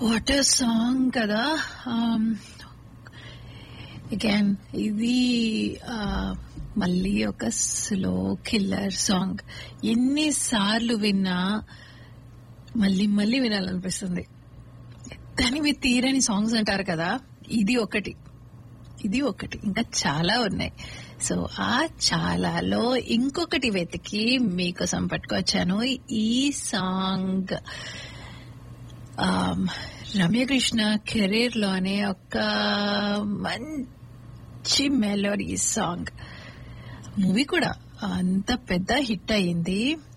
what song కదా again ఇది ఆ, మళ్ళీ ఒక స్లో కిల్లర్ సాంగ్ ఎన్నిసార్లు విన్నా మళ్ళీ మళ్ళీ వినాలనిపిస్తుంది తనివి తీరని సాంగ్స్ అంటారు కదా ఇది ఒకటి ఇది ఒకటి ఇంకా చాలా ఉన్నాయి సో ఆ చాలాలో ఇంకొకటి వెతికి మీకోసం పట్టుకొచ్చాను ఈ సాంగ్ ఆమ్, రమ్యకృష్ణ కెరీర్ లోనే ఒక మంచి మెలోడీ సాంగ్ మూవీ కూడా అంత పెద్ద హిట్ అయింది